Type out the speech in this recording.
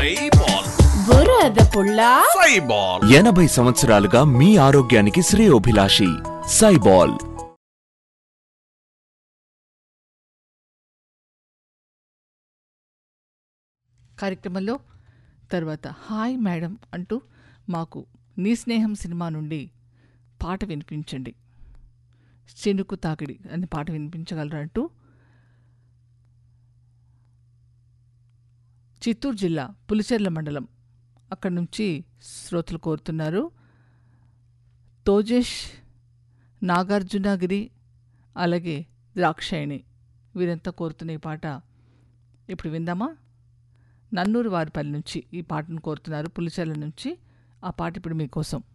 సైబాల్ బురద పుల్ల సైబాల్ ఎనభై సంవత్సరాలుగా మీ ఆరోగ్యానికి శ్రేయోభిలాషి సైబాల్ కార్యక్రమంలో తర్వాత హాయ్ మేడం అంటూ మాకు నీ స్నేహం సినిమా నుండి పాట వినిపించండి చెనుకు తాకిడి అనే పాట వినిపించగలరు అంటూ చిత్తూరు జిల్లా పులిచెర్ల మండలం అక్కడి నుంచి శ్రోతలు కోరుతున్నారు తోజేష్ నాగార్జునగిరి అలాగే ద్రాక్షాయణి వీరంతా కోరుతున్న ఈ పాట ఇప్పుడు విందామా నన్నూరు వారిపల్లి నుంచి ఈ పాటను కోరుతున్నారు పులిచెర్ల నుంచి ఆ పాట ఇప్పుడు మీకోసం